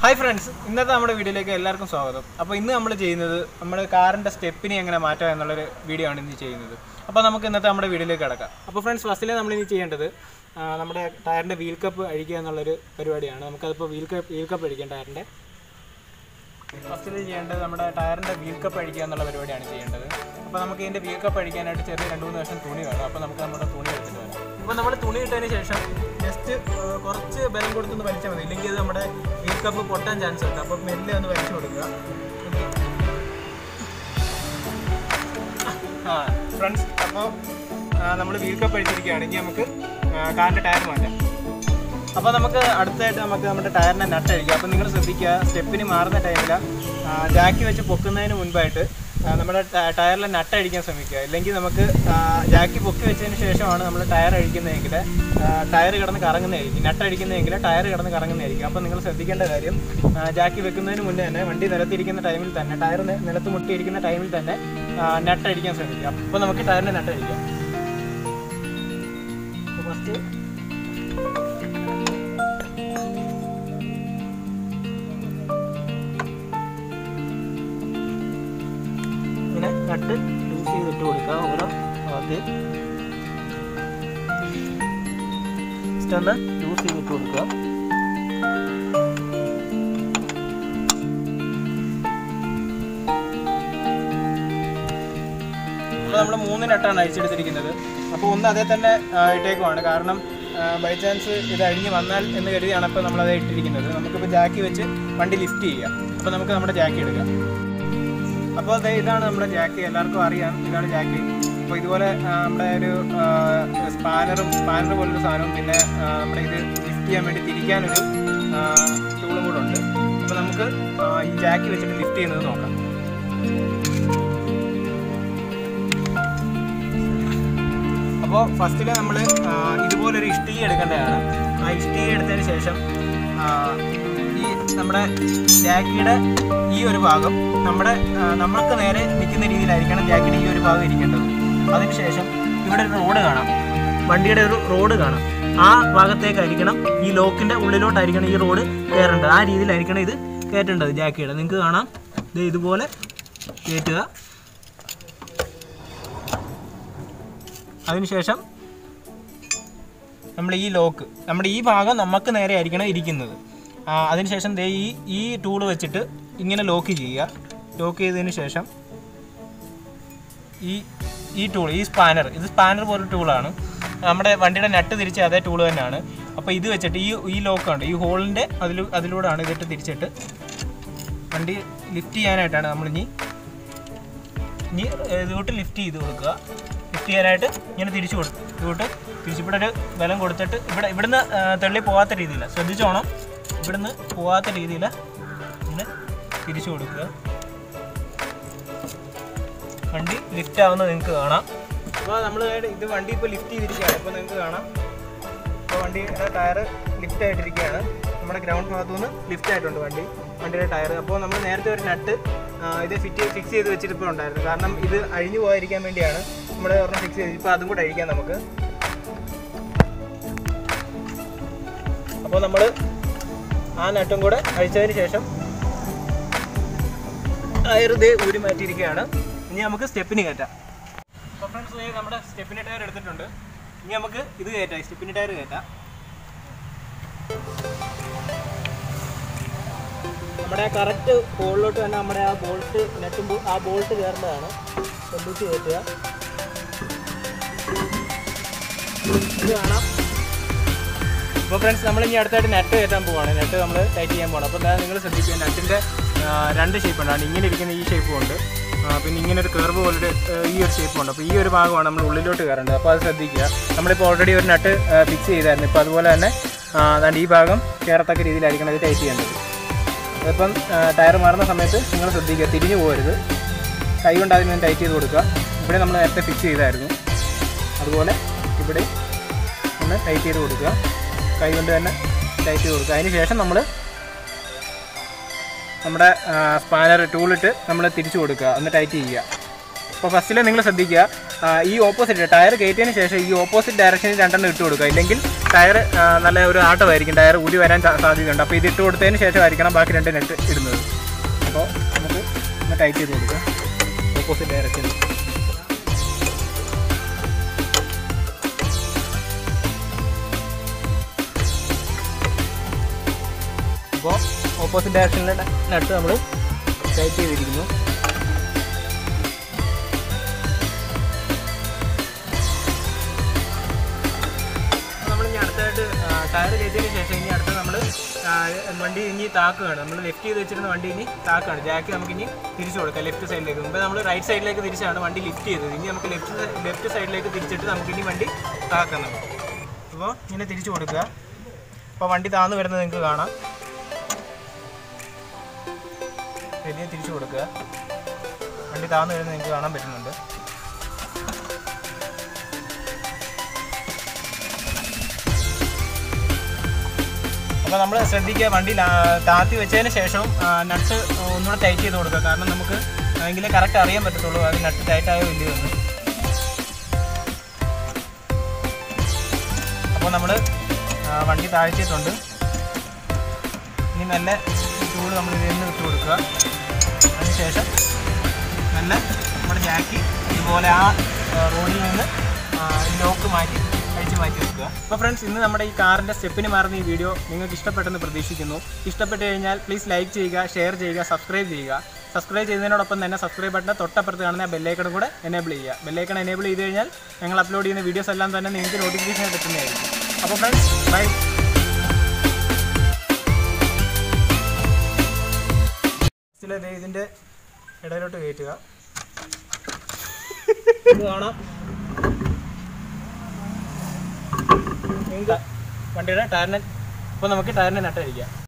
hi friends ഇന്നത്തെ നമ്മുടെ വീഡിയോയിലേക്ക് എല്ലാവർക്കും സ്വാഗതം അപ്പോൾ ഇന്ന് നമ്മൾ ചെയ്യുന്നത് നമ്മുടെ കാറിൻ്റെ സ്റ്റെപ്പിനെ എങ്ങനെ മാറ്റാം എന്നുള്ളൊരു വീഡിയോ ആണ് ഇന്ന് ചെയ്യുന്നത് അപ്പോൾ നമുക്ക് ഇന്നത്തെ നമ്മുടെ വീഡിയോയിലേക്ക് കിടക്കാം അപ്പോൾ ഫ്രണ്ട്സ് ഫസ്റ്റിലെ നമ്മൾ ഇനി ചെയ്യേണ്ടത് ആ, നമ്മുടെ ടയറിൻ്റെ വീൽ കപ്പ് അഴിക്കുക എന്നുള്ളൊരു പരിപാടിയാണ് നമുക്കതിപ്പോൾ വീൽ കപ്പ് വീൽ കപ്പ് അഴിക്കാം ടയറിൻ്റെ ഫസ്റ്റിൽ ചെയ്യേണ്ടത് നമ്മുടെ ടയറിൻ്റെ വീൽ കപ്പ് അഴിക്കുക എന്നുള്ള പരിപാടിയാണ് ചെയ്യേണ്ടത് അപ്പോൾ നമുക്ക് ഇതിൻ്റെ വീൽ കപ്പ് അഴിക്കാനായിട്ട് ചെറിയ രണ്ട് മൂന്ന് വർഷം തുണി വേണം അപ്പോൾ നമുക്ക് നമ്മുടെ തുണി എടുത്തിട്ട് വരാം ഇപ്പോൾ നമ്മൾ തുണി ഇട്ടതിന് ശേഷം ജസ്റ്റ് കുറച്ച് ബലം കൊടുത്തൊന്ന് വലിച്ചാൽ മതി ഇല്ലെങ്കിൽ ഇത് നമ്മുടെ വീൽ കപ്പ് പൊട്ടാൻ ചാൻസ് ഉണ്ട് അപ്പോൾ മെല്ലെ ഒന്ന് വലിച്ചു കൊടുക്കുക ആ ഫ്രണ്ട്സ് അപ്പോൾ നമ്മൾ വീൽ കപ്പ് അഴിച്ചിരിക്കുകയാണ് ഇനി നമുക്ക് ആ, കാറിൻ്റെ ടയർ മാറ്റാം അപ്പോൾ നമുക്ക് അടുത്തായിട്ട് നമുക്ക് നമ്മുടെ ടയറിനെ നട്ട് അഴിക്കാം അപ്പോൾ നിങ്ങൾ ശ്രദ്ധിക്കുക സ്റ്റെപ്പിന് മാറുന്ന ടൈമിൽ ജാക്കി വെച്ച് പൊക്കുന്നതിന് മുൻപായിട്ട് ആ, നമ്മുടെ ട- ടയറിലെ നട്ട് അഴിക്കാൻ ശ്രമിക്കുക ഇല്ലെങ്കിൽ നമുക്ക് ആ, ജാക്കി പൊക്കി വെച്ചതിന് ശേഷമാണ് നമ്മൾ ടയർ അഴിക്കുന്നതെങ്കിൽ ആ, ടയർ കിടന്ന് കറങ്ങുന്നതായിരിക്കും നട്ട് അഴിക്കുന്നതെങ്കിൽ ടയർ കിടന്ന് കറങ്ങുന്നതായിരിക്കും അപ്പോൾ നിങ്ങൾ ശ്രദ്ധിക്കേണ്ട കാര്യം ആ, ജാക്കി വെക്കുന്നതിന് മുന്നേ തന്നെ വണ്ടി നിലത്തിരിക്കുന്ന ടൈമിൽ തന്നെ ടയർ നി- നിലത്ത് മുട്ടിയിരിക്കുന്ന ടൈമിൽ തന്നെ നട്ട് അടിക്കാൻ ശ്രമിക്കുക അപ്പോൾ നമുക്ക് ടയറിനെ നട്ട് അടിക്കാം ഫസ്റ്റ് ഇങ്ങനെ നട്ട് ലൂസ് ചെയ്തിട്ട് കൊടുക്കുക ഓരോ ഭാഗത്ത് ജസ്റ്റ് ഒന്ന് ലൂസ് ചെയ്തിട്ട് കൊടുക്കുക അപ്പോൾ നമ്മൾ മൂന്ന് നട്ടാണ് അഴിച്ചെടുത്തിരിക്കുന്നത് അപ്പോൾ ഒന്ന് അതേ തന്നെ ആ, ഇട്ടേക്കുവാണ് കാരണം ബൈ ചാൻസ് ഇത് അഴിഞ്ഞ് വന്നാൽ എന്ന് കരുതിയാണ് ഇപ്പോൾ നമ്മളത് ഇട്ടിരിക്കുന്നത് നമുക്കിപ്പോൾ ജാക്കി വെച്ച് വണ്ടി ലിഫ്റ്റ് ചെയ്യാം അപ്പോൾ നമുക്ക് നമ്മുടെ ജാക്കി എടുക്കാം അപ്പോൾ ദേ ഇതാണ് നമ്മുടെ ജാക്കി എല്ലാവർക്കും അറിയാം ഇതാണ് ജാക്കി അപ്പോൾ ഇതുപോലെ ആ, നമ്മുടെ ഒരു സ്പാനറും സ്പാനർ പോലൊരു സാധനവും പിന്നെ ആ, നമ്മുടെ ഇത് ലിഫ്റ്റ് ചെയ്യാൻ വേണ്ടി തിരിക്കാനൊരു ടൂളും കൂടെ ഉണ്ട് അപ്പോൾ നമുക്ക് ആ, ഈ ജാക്കി വെച്ചിട്ട് ലിഫ്റ്റ് ചെയ്യുന്നത് നോക്കാം അപ്പോൾ ഫസ്റ്റിൽ നമ്മൾ ഇതുപോലൊരു ഇഷ്ടിക എടുക്കേണ്ടതാണ് ആ ഇഷ്ടിക എടുത്തതിന് ശേഷം ആ, ഈ നമ്മുടെ ജാക്കിയുടെ ഈ ഒരു ഭാഗം നമ്മുടെ ആ, നമ്മൾക്ക് നേരെ നിൽക്കുന്ന രീതിയിലായിരിക്കണം ജാക്കിയുടെ ഈ ഒരു ഭാഗം ഇരിക്കേണ്ടത് അതിനുശേഷം ഇവിടെ ഒരു റോഡ് കാണാം വണ്ടിയുടെ ഒരു റോഡ് കാണാം ആ ഭാഗത്തേക്കായിരിക്കണം ഈ ലോക്കിൻ്റെ ഉള്ളിലോട്ടായിരിക്കണം ഈ റോഡ് കയറേണ്ടത് ആ രീതിയിലായിരിക്കണം ഇത് കയറ്റേണ്ടത് ജാക്കിയുടെ നിങ്ങൾക്ക് കാണാം ഇത് ഇതുപോലെ കയറ്റുക അതിനുശേഷം നമ്മൾ ഈ ലോക്ക് നമ്മുടെ ഈ ഭാഗം നമുക്ക് നേരെ ആയിരിക്കണം ഇരിക്കുന്നത് ആ, അതിനുശേഷം ദേ ഈ ഈ ടൂള് വെച്ചിട്ട് ഇങ്ങനെ ലോക്ക് ചെയ്യുക ലോക്ക് ചെയ്തതിന് ശേഷം ഈ ഈ ടൂൾ ഈ സ്പാനർ ഇത് സ്പാനർ പോലൊരു ടൂളാണ് നമ്മുടെ വണ്ടിയുടെ നട്ട് തിരിച്ച അതേ ടൂൾ തന്നെയാണ് അപ്പോൾ ഇത് വെച്ചിട്ട് ഈ ഈ ലോക്കുണ്ട് ഈ ഹോളിൻ്റെ അതിൽ അതിലൂടെയാണ് ഇതിട്ട് തിരിച്ചിട്ട് വണ്ടി ലിഫ്റ്റ് ചെയ്യാനായിട്ടാണ് നമ്മളിനി ഇനി ഇതോട്ട് ലിഫ്റ്റ് ചെയ്ത് കൊടുക്കുക ലിഫ്റ്റ് ചെയ്യാനായിട്ട് ഇങ്ങനെ തിരിച്ചു കൊടുക്കും ഇതോട്ട് തിരിച്ച് ഇവിടെ ഒരു ബലം കൊടുത്തിട്ട് ഇവിടെ ഇവിടുന്ന് ആ, തള്ളി പോകാത്ത രീതിയിൽ ശ്രദ്ധിച്ചോണം ഇവിടുന്ന് പോകാത്ത രീതിയിൽ ഇങ്ങനെ തിരിച്ചു കൊടുക്കുക വണ്ടി ലിഫ്റ്റ് ആവുന്നത് നിങ്ങൾക്ക് കാണാം അപ്പോൾ നമ്മൾ ഇത് വണ്ടി ഇപ്പോൾ ലിഫ്റ്റ് ചെയ്തിരിക്കുകയാണ് ഇപ്പോൾ നിങ്ങൾക്ക് കാണാം ഇപ്പോൾ വണ്ടിയുടെ ടയർ ലിഫ്റ്റ് ആയിട്ടിരിക്കുകയാണ് നമ്മുടെ ഗ്രൗണ്ട് ഭാഗത്തു നിന്ന് ലിഫ്റ്റ് ആയിട്ടുണ്ട് വണ്ടി വണ്ടിയുടെ ടയർ അപ്പോൾ നമ്മൾ നേരത്തെ ഒരു നട്ട് ഇത് ഫിറ്റ് ഫിക്സ് ചെയ്ത് വെച്ചിട്ട് ഇപ്പോൾ ഉണ്ടായിരുന്നു കാരണം ഇത് അഴിഞ്ഞു പോകാതിരിക്കാൻ വേണ്ടിയാണ് നമ്മൾ ഒരെണ്ണം ഫിക്സ് ചെയ്ത് ഇപ്പോൾ അതും കൂടെ അഴിക്കാം നമുക്ക് അപ്പോൾ നമ്മൾ ആ നട്ടും കൂടെ അഴിച്ചതിന് ശേഷം ടയർ ഇത് ഊരി മാറ്റിയിരിക്കുകയാണ് ഇനി നമുക്ക് സ്റ്റെപ്പിന് കയറ്റാം അപ്പോൾ ഫ്രണ്ട്സ് നമ്മുടെ സ്റ്റെപ്പിന് ടയർ എടുത്തിട്ടുണ്ട് ഇനി നമുക്ക് ഇത് കയറ്റാം സ്റ്റെപ്പിന് ടയർ കയറ്റാം നമ്മുടെ കറക്റ്റ് ഹോളിലോട്ട് തന്നെ നമ്മുടെ ആ ബോൾട്ട് നെട്ടുമ്പോൾ ആ ബോൾട്ട് കയറേണ്ടതാണ് ശ്രദ്ധിച്ച് കയറ്റുക ഇത് കാണാം അപ്പോൾ ഫ്രണ്ട്സ് നമ്മൾ ഇനി അടുത്തായിട്ട് നെറ്റ് കയറ്റാൻ പോവാണ് നെറ്റ് നമ്മൾ ടൈറ്റ് ചെയ്യാൻ പോകണം അപ്പോൾ എന്താ നിങ്ങൾ ശ്രദ്ധിക്കുക നെറ്റിൻ്റെ രണ്ട് ഷേപ്പ് ഉണ്ട് ഇങ്ങനെ ഇരിക്കുന്ന ഈ ഷേപ്പും ഉണ്ട് ആ, പിന്നെ ഇങ്ങനെ ഒരു കർവ് പോലൊരു ആ, ഈ ഒരു ഷേപ്പും ഉണ്ട് അപ്പോൾ ഈ ഒരു ഭാഗമാണ് നമ്മൾ ഉള്ളിലോട്ട് കയറേണ്ടത് അപ്പോൾ അത് ശ്രദ്ധിക്കുക നമ്മളിപ്പോൾ ഓൾറെഡി ഒരു നട്ട് ഫിക്സ് ചെയ്തായിരുന്നു ഇപ്പോൾ അതുപോലെ തന്നെ ആ, അതാണ്ട് ഈ ഭാഗം കയറത്തക്ക രീതിയിലായിരിക്കണം ഇത് ടൈറ്റ് ചെയ്യേണ്ടത് അതിപ്പം ടയർ മാറുന്ന സമയത്ത് നിങ്ങൾ ശ്രദ്ധിക്കുക തിരിഞ്ഞു പോകരുത് കൈ കൊണ്ട് അതിന് ടൈറ്റ് ചെയ്ത് കൊടുക്കുക ഇവിടെ നമ്മൾ നേരത്തെ ഫിക്സ് ചെയ്തായിരുന്നു അതുപോലെ ഇവിടെ ഒന്ന് ടൈറ്റ് ചെയ്ത് കൊടുക്കുക കൈ കൊണ്ട് തന്നെ ടൈറ്റ് ചെയ്ത് കൊടുക്കുക അതിന് ശേഷം നമ്മൾ നമ്മുടെ സ്പാനർ ടൂളിട്ട് നമ്മൾ തിരിച്ചു കൊടുക്കുക ഒന്ന് ടൈറ്റ് ചെയ്യുക അപ്പോൾ ഫസ്റ്റിൽ നിങ്ങൾ ശ്രദ്ധിക്കുക ആ, ഈ ഓപ്പോസിറ്റ് ടയർ കയറ്റിയതിന് ശേഷം ഈ ഓപ്പോസിറ്റ് ഡയറക്ഷനിൽ രണ്ടെണ്ണം ഇട്ട് കൊടുക്കുക ഇല്ലെങ്കിൽ ടയർ നല്ല ഒരു ആട്ടമായിരിക്കും ടയർ ഊരി വരാൻ സാ- സാധ്യതയുണ്ട് അപ്പോൾ ഇത് ഇട്ട് കൊടുത്തതിന് ശേഷമായിരിക്കണം ബാക്കി രണ്ട് നെറ്റ് ഇടുന്നത് അപ്പോൾ നമുക്ക് ഒന്ന് ടൈറ്റ് ചെയ്ത് കൊടുക്കാം ഓപ്പോസിറ്റ് ഡയറക്ഷനിൽ അപ്പോൾ ഓപ്പോസിറ്റ് ഡയറക്ഷനിലെ നട്ട് നമ്മൾ ടൈറ്റ് ചെയ്തിരിക്കുന്നു നമ്മൾ ഇനി അടുത്തായിട്ട് ടയർ കയറ്റിയതിന് ശേഷം ഇനി അടുത്ത് നമ്മൾ വണ്ടി ഇനി താക്കുകയാണ് നമ്മൾ ലെഫ്റ്റ് ചെയ്ത് വെച്ചിരുന്ന വണ്ടി ഇനി താക്കാണ് ജാക്ക് നമുക്ക് ഇനി തിരിച്ചു കൊടുക്കാം ലെഫ്റ്റ് സൈഡിലേക്ക് മുമ്പ് നമ്മൾ റൈറ്റ് സൈഡിലേക്ക് തിരിച്ചാണ് വണ്ടി ലിഫ്റ്റ് ചെയ്തത് ഇനി നമുക്ക് ലെഫ്റ്റ് ലെഫ്റ്റ് സൈഡിലേക്ക് തിരിച്ചിട്ട് നമുക്ക് ഇനി വണ്ടി താക്കാം നമുക്ക് അപ്പോൾ ഇങ്ങനെ തിരിച്ചു കൊടുക്കുക അപ്പോൾ വണ്ടി താന്ന് വരുന്നത് നിങ്ങൾക്ക് കാണാം ഇതിനെ തിരിച്ചു കൊടുക്കുക വണ്ടി താന്ന് വരുന്നത് നിങ്ങൾക്ക് കാണാൻ പറ്റുന്നുണ്ട് അപ്പോൾ നമ്മൾ ശ്രദ്ധിക്കുക വണ്ടി ലാ- താത്തി വെച്ചതിന് ശേഷം നട്ട് ഒന്നുകൂടെ ടൈറ്റ് ചെയ്ത് കൊടുക്കുക കാരണം നമുക്ക് എങ്കിലേ കറക്റ്റ് അറിയാൻ പറ്റത്തുള്ളൂ അത് നട്ട് ടൈറ്റ് ആയോ ഇല്ലയോ എന്ന് അപ്പോൾ നമ്മൾ വണ്ടി താഴ്ത്തിയിട്ടുണ്ട് ഇനി നല്ല ചൂട് നമ്മൾ ഇതിൽ നിന്ന് ഇട്ട് കൊടുക്കുക അതിനുശേഷം നല്ല നമ്മുടെ ജാക്കി ഇതുപോലെ ആ ആ, റോഡിൽ നിന്ന് ലോക്ക് മാറ്റി അഴിച്ച് മാറ്റി വെക്കുക അപ്പോൾ ഫ്രണ്ട്സ് ഇന്ന് നമ്മുടെ ഈ കാറിൻ്റെ സ്റ്റെപ്പിന് മാറുന്ന ഈ വീഡിയോ നിങ്ങൾക്ക് ഇഷ്ടപ്പെട്ടെന്ന് പ്രതീക്ഷിക്കുന്നു ഇഷ്ടപ്പെട്ട് കഴിഞ്ഞാൽ പ്ലീസ് ലൈക്ക് ചെയ്യുക ഷെയർ ചെയ്യുക സബ്സ്ക്രൈബ് ചെയ്യുക സബ്സ്ക്രൈബ് ചെയ്യുന്നതിനോടൊപ്പം തന്നെ സബ്സ്ക്രൈബ് ബട്ടൻ്റെ തൊട്ടപ്പുറത്ത് കാണുന്ന ബെല്ലൈക്കണും കൂടെ എനേബിൾ ചെയ്യുക ബെല്ലൈക്കൺ എനേബിൾ ചെയ്ത് കഴിഞ്ഞാൽ ഞങ്ങൾ അപ്ലോഡ് ചെയ്യുന്ന വീഡിയോസ് എല്ലാം തന്നെ നിങ്ങൾക്ക് നോട്ടിഫിക്കേഷൻ കിട്ടുന്നതായിരിക്കും അപ്പോൾ ഫ്രണ്ട്സ് ബൈ ഇതിലെ ഇതിൻ്റെ ഇടയിലോട്ട് കയറ്റുക ഇത് കാണാം നിങ്ങൾക്ക് വണ്ടിയുടെ ടയറിനെ ഇപ്പോൾ നമുക്ക് ടയറിനെ നട്ടടിക്കാം